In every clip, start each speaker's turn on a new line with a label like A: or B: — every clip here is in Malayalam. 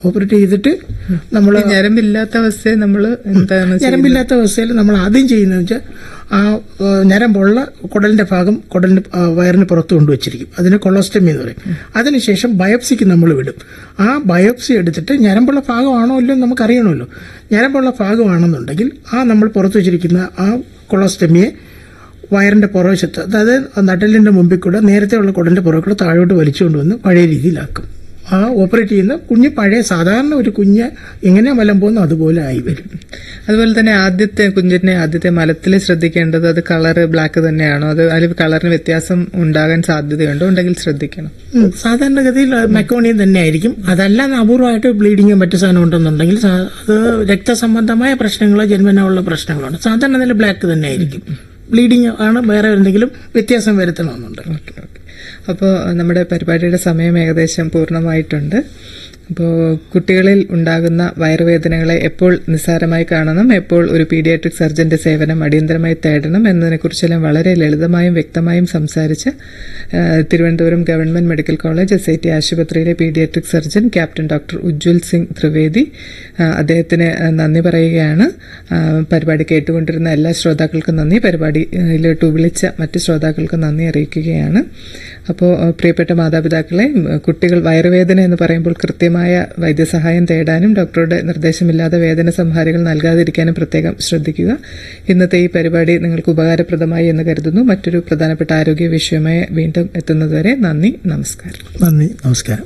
A: ഓപ്പറേറ്റ് ചെയ്തിട്ട് നമ്മൾ
B: ഈ ഞരമ്പില്ലാത്ത അവസ്ഥയെ നമ്മൾ എന്താണ് ചെയ്യുന്നത്?
A: ഞരമ്പില്ലാത്ത അവസ്ഥയിൽ നമ്മൾ ആദ്യം ചെയ്യുന്നത് വെച്ചാൽ ആ ഏഹ്, ഞരമ്പുള്ള കുടലിന്റെ ഭാഗം കുടലിന്റെ ആ, വയറിന് പുറത്ത് കൊണ്ടുവച്ചിരിക്കും അതിന് കൊളോസ്റ്റമി എന്ന് പറയും അതിനുശേഷം ബയോപ്സിക്ക് നമ്മൾ വിടും ആ ബയോപ്സി എടുത്തിട്ട് ഞരമ്പുള്ള ഭാഗമാണോ ഇല്ലയോ എന്ന് നമുക്കറിയണമല്ലോ ഞരമ്പുള്ള ഭാഗമാണെന്നുണ്ടെങ്കിൽ ആ നമ്മൾ പുറത്ത് വെച്ചിരിക്കുന്ന ആ കൊളോസ്റ്റമിയെ വയറിന്റെ പുറവശത്ത് അതായത് നട്ടലിന്റെ മുമ്പിൽ കൂടെ നേരത്തെ ഉള്ള കുടലിന്റെ പുറകെ കൂടെ താഴോട്ട് വലിച്ചുകൊണ്ടുവന്ന് പഴയ രീതിയിലാക്കും ആ ഓപ്പറേറ്റ് ചെയ്യുന്ന കുഞ്ഞ് പഴയ സാധാരണ ഒരു കുഞ്ഞ് എങ്ങനെ മലം പോകുന്നു അതുപോലെ ആയി വരും
B: അതുപോലെ തന്നെ ആദ്യത്തെ കുഞ്ഞിന്റെ ആദ്യത്തെ മലത്തിൽ ശ്രദ്ധിക്കേണ്ടത് അത് കളറ് ബ്ലാക്ക് തന്നെയാണോ അത് അതിൽ കളറിന് വ്യത്യാസം ഉണ്ടാകാൻ സാധ്യതയുണ്ടോ ഉണ്ടെങ്കിൽ ശ്രദ്ധിക്കണം
A: ഉം, സാധാരണഗതിയിൽ മെക്കോണിയം തന്നെ ആയിരിക്കും അതല്ല അപൂർവമായിട്ട് ബ്ലീഡിങ്ങോ മറ്റു സാധനം ഉണ്ടെന്നുണ്ടെങ്കിൽ സാ- അത് രക്തസംബന്ധമായ പ്രശ്നങ്ങളോ ജന്മനോ ഉള്ള പ്രശ്നങ്ങളാണ് സാധാരണ നില ബ്ലാക്ക് തന്നെ ആയിരിക്കും ബ്ലീഡിങ് ആണ് വേറെ എന്തെങ്കിലും വ്യത്യാസം വരുത്തണമെന്നുണ്ട്
B: ഓക്കെ ഓക്കെ അപ്പോൾ നമ്മുടെ പരിപാടിയുടെ സമയം ഏകദേശം പൂർണ്ണമായിട്ടുണ്ട് അപ്പോൾ കുട്ടികളിൽ ഉണ്ടാകുന്ന വയറുവേദനകളെ എപ്പോൾ നിസ്സാരമായി കാണണം എപ്പോൾ ഒരു പീഡിയാട്രിക് സർജന്റെ സേവനം അടിയന്തരമായി തേടണം എന്നതിനെക്കുറിച്ചെല്ലാം വളരെ ലളിതമായും വ്യക്തമായും സംസാരിച്ച് ആ, Thiruvananthapuram government medical college S I T ആശുപത്രിയിലെ paediatric surgeon captain doctor Ujjwal Singh Trivedi ആ, അദ്ദേഹത്തിന് നന്ദി പറയുകയാണ് ആ, പരിപാടി കേട്ടുകൊണ്ടിരുന്ന എല്ലാ ശ്രോതാക്കൾക്കും നന്ദി പരിപാടിയിലോട്ട് വിളിച്ച മറ്റ് ശ്രോതാക്കൾക്കും നന്ദി അറിയിക്കുകയാണ് അപ്പോൾ പ്രിയപ്പെട്ട മാതാപിതാക്കളെ ഉം, കുട്ടികൾ വയറുവേദന എന്ന് പറയുമ്പോൾ കൃത്യമായ വൈദ്യസഹായം തേടാനും ഡോക്ടറുടെ നിർദ്ദേശമില്ലാതെ വേദന സംഹാരികൾ നൽകാതിരിക്കാനും പ്രത്യേകം ശ്രദ്ധിക്കുക ഇന്നത്തെ ഈ പരിപാടി നിങ്ങൾക്ക് ഉപകാരപ്രദമായി എന്ന് കരുതുന്നു മറ്റൊരു പ്രധാനപ്പെട്ട ആരോഗ്യ വിഷയമായി വീണ്ടും എത്തുന്നതുവരെ നന്ദി നമസ്കാരം
A: നന്ദി നമസ്കാരം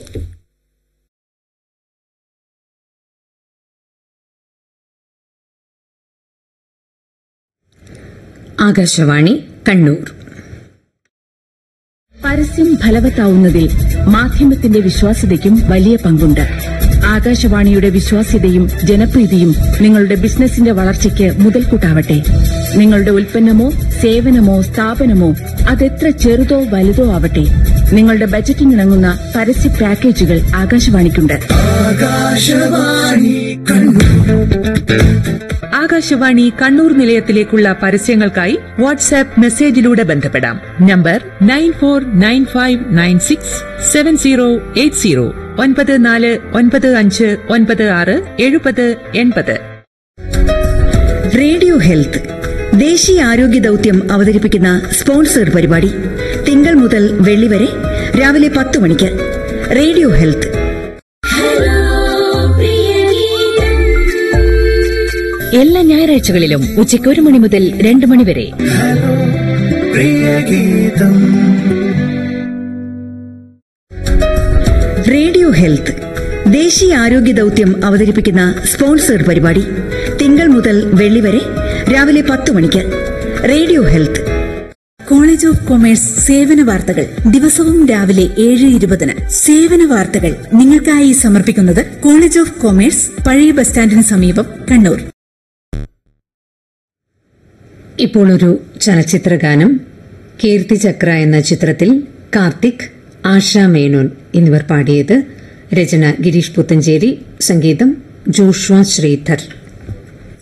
C: ആകാശവാണി കണ്ണൂർ
D: പരസ്യം ഫലവത്താവുന്നതിൽ മാധ്യമത്തിന്റെ വിശ്വാസ്യതയ്ക്കും വലിയ പങ്കുണ്ട് ആകാശവാണിയുടെ വിശ്വാസ്യതയും ജനപ്രീതിയും നിങ്ങളുടെ ബിസിനസിന്റെ വളർച്ചയ്ക്ക് മുതൽക്കൂട്ടാവട്ടെ നിങ്ങളുടെ ഉൽപ്പന്നമോ സേവനമോ സ്ഥാപനമോ അതെത്ര ചെറുതോ വലുതോ ആവട്ടെ നിങ്ങളുടെ ബജറ്റിനിണങ്ങുന്ന പരസ്യ പാക്കേജുകൾ ആകാശവാണിക്കുണ്ട്
E: ആകാശവാണി കണ്ണൂർ നിലയത്തിലേക്കുള്ള പരസ്യങ്ങൾക്കായി വാട്സാപ്പ് മെസ്സേജിലൂടെ ബന്ധപ്പെടാം number nine four nine five nine six seven zero eight zero ഒൻപത് നാല് ഒൻപത് അഞ്ച് ഒൻപത് ആറ് എഴുപത് എൺപത്
C: റേഡിയോ ഹെൽത്ത് ദേശീയ ആരോഗ്യ ദൗത്യം അവതരിപ്പിക്കുന്ന സ്പോൺസേഡ് പരിപാടി തിങ്കൾ മുതൽ വെള്ളി വരെ രാവിലെ പത്ത് മണിക്ക് റേഡിയോ ഹെൽത്ത് എല്ലാ ഞായറാഴ്ചകളിലും ഉച്ചയ്ക്ക് ഒരു മണി മുതൽ രണ്ട് മണി വരെ റേഡിയോ ഹെൽത്ത് ദേശീയ ആരോഗ്യ ദൗത്യം അവതരിപ്പിക്കുന്ന സ്പോൺസേഡ് പരിപാടി തിങ്കൾ മുതൽ വെള്ളി വരെ രാവിലെ പത്ത് മണിക്ക് radio health
F: college of commerce സേവന വാർത്തകൾ ദിവസവും രാവിലെ ഏഴ് ഇരുപതിന് സേവന വാർത്തകൾ നിങ്ങൾക്കായി സമർപ്പിക്കുന്നത് കോളേജ് ഓഫ് കൊമേഴ്സ് പഴയ ബസ് സ്റ്റാൻഡിന് സമീപം കണ്ണൂർ
C: ഇപ്പോൾ ഒരു ചലച്ചിത്രഗാനം കീർത്തിചക്ര എന്ന ചിത്രത്തിൽ കാർത്തിക് ആശ മേനോൻ എന്നിവർ പാടിയത് രചന ഗിരീഷ് പുത്തഞ്ചേരി സംഗീതം ജോഷ്വ ശ്രീധർ